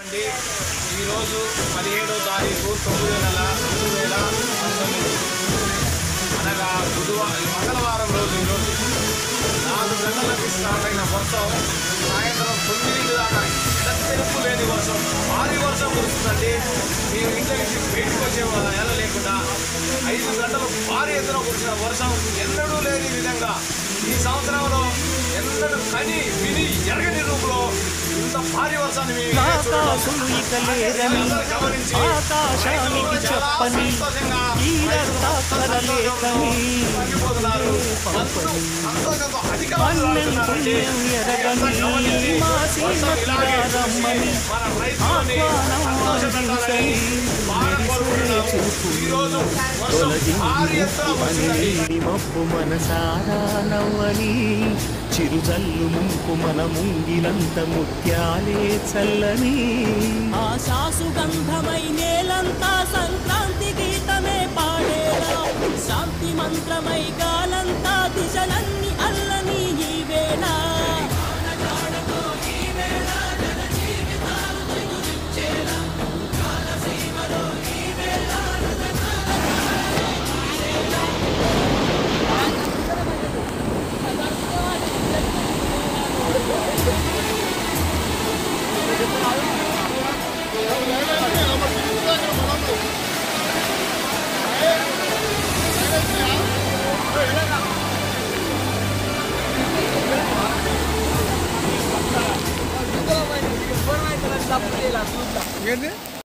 అండి ఈరోజు పదిహేడో తారీఖు తొమ్మిదో నెల రెండు వేల పంతొమ్మిది అనగా బుధవారం మంగళవారం రోజు ఈరోజు నాలుగు గంటలకి స్టార్ట్ అయిన వర్షం సాయంత్రం తొమ్మిది దాకా ఎడతెరుపు లేని వర్షం భారీ వర్షం కురుస్తుందండి మేము ఇంట్లో నుంచి బయటకు వచ్చే నెల లేకుండా ఐదు గంటలు భారీ ఎత్తున కురిసిన వర్షం ఎన్నడూ లేని విధంగా ఈ సంవత్సరంలో ఎన్నడూ కని విని ఎరగని రూపంలో ఇంత భారీ వర్షాన్ని మేము ఇదే చూడడం ఆకాశులు ఇక లేరని అందరూ గమనించి ఆకాశానికి చెప్పని తీరతాకర లేఖని తగ్గిపోతున్నారు అందరూ సంతోషంతో అధిక అన్నం పుణ్యం ఎరగని మా శ్రీమతి రమ్మని మన రైతులని సంతోషపెట్టాలని బాగా కోరుకుంటున్నాము ఈరోజు వర్షం భారీ ఎత్తున వచ్చిందండి తొలగింది మబ్బు మనసారా నవ్వని చిరుజల్లు ముంపు మన ముంగిలంత ముత్యాలే చల్లని ఆశాసు గంధమై నేలంతా సంక్రాంతి గీతమే పాడేలా శాంతి మంత్రమై గాలంతా దిశలన్నీ అల్లని ఈ వేళ ఏంటి